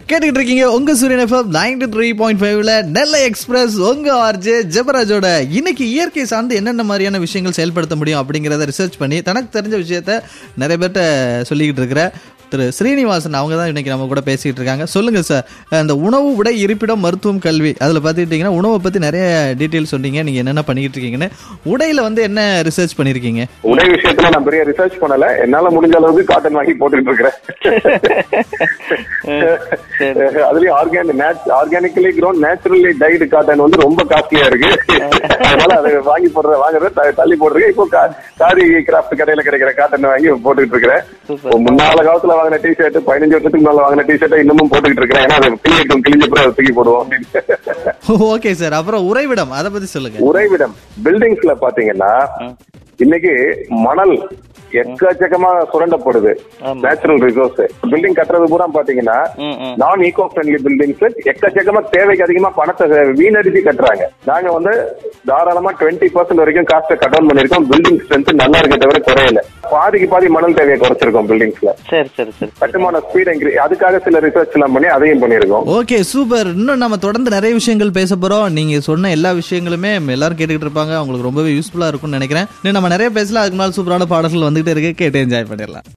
கேட்டுக்கிட்டு இருக்கீங்க உங்க சூரியன் எஃப்எம் நைன்டி த்ரீ பாயிண்ட் ஃபைவ்ல நெல்லை எக்ஸ்பிரஸ் உங்க ஆர்ஜே ஜெபராஜோட இன்னைக்கு இயற்கை சார்ந்து என்னென்ன மாதிரியான விஷயங்கள் செயல்படுத்த முடியும் அப்படிங்கிறத ரிசர்ச் பண்ணி தனக்கு தெரிஞ்ச விஷயத்த நிறைய பேர்ட்ட சொல்லிக்கிட்டு இருக்கிற திரு ஸ்ரீனிவாசன் அவங்க தான் இன்னைக்கு நம்ம கூட பேசிக்கிட்டு இருக்காங்க சொல்லுங்க சார் இந்த உணவு உடை இருப்பிடம் மருத்துவம் கல்வி அதில் பார்த்துக்கிட்டிங்கன்னா உணவை பற்றி நிறைய டீட்டெயில் சொன்னீங்க நீங்கள் என்னென்ன பண்ணிக்கிட்டு இருக்கீங்கன்னு உடையில வந்து என்ன ரிசர்ச் பண்ணியிருக்கீங்க உடை விஷயத்துல நான் பெரிய ரிசர்ச் பண்ணல என்னால முடிஞ்ச அளவுக்கு காட்டன் வாங்கி போட்டுட்டு இருக்கிறேன் அதுலயும் organic organically grown naturally dyed cotton வந்து ரொம்ப காஸ்ட்லியா இருக்கு அதனால அதை வாங்கி போடுற வாங்குறத த- தள்ளி போடுறேன் இப்போ கா- காதி கிராஃப்ட் கடையில கிடைக்கிற காட்டன் வாங்கி போட்டுக்கிட்டு இருக்கிறேன் இப்போ முன்னால காலத்துல வாங்கின டி ஷர்ட் பதினஞ்சு வருஷத்துக்கு முன்னால வாங்கின டி ஷர்ட்டை இன்னமும் போட்டுக்கிட்டு இருக்கிறேன் ஏன்னா அது கிளியட்டும் கிழிஞ்ச பிறகு அதை தூக்கி போடுவோம் அப்படின்னு ஓகே சார் அப்புறம் உறைவிடம் அதை பற்றி சொல்லுங்க உறைவிடம் பில்டிங்ஸ்ல பாத்தீங்கன்னா இன்னைக்கு மணல் எக்கச்சக்கமா சுரண்டப்படுது நேச்சுரல் ரிசோர்ஸ் பில்டிங் கட்டுறது பூரா பாத்தீங்கன்னா நான் ஈகோ ஃப்ரெண்ட்லி பில்டிங்ஸ் எக்கச்சக்கமா தேவைக்கு அதிகமா பணத்தை வீணடிச்சு கட்டுறாங்க நாங்க வந்து தாராளமா டுவெண்ட்டி பர்சன்ட் வரைக்கும் காஸ்ட் கட் டவுன் பண்ணிருக்கோம் பில்டிங் ஸ்ட்ரென்த் நல்லா இருக்க தவிர குறையல பாதிக்கு பாதி மணல் தேவையை குறைச்சிருக்கோம் பில்டிங்ஸ்ல சரி சரி சரி கட்டுமான ஸ்பீட் அதுக்காக சில ரிசர்ச் எல்லாம் பண்ணி அதையும் பண்ணிருக்கோம் ஓகே சூப்பர் இன்னும் நம்ம தொடர்ந்து நிறைய விஷயங்கள் பேச போறோம் நீங்க சொன்ன எல்லா விஷயங்களுமே எல்லாரும் கேட்டுக்கிட்டு இருப்பாங்க அவங்களுக்கு ரொம்பவே யூஸ்ஃபுல்லா இருக்கும்னு நினைக்கிறேன் இன்னும் நம்ம நிறைய பேசலாம் அதுக்கு முன்னால் சூப்பரான பாடல்கள் வந்துகிட்டே இருக்கு கேட்டு என்ஜாய் பண்ணிடலாம்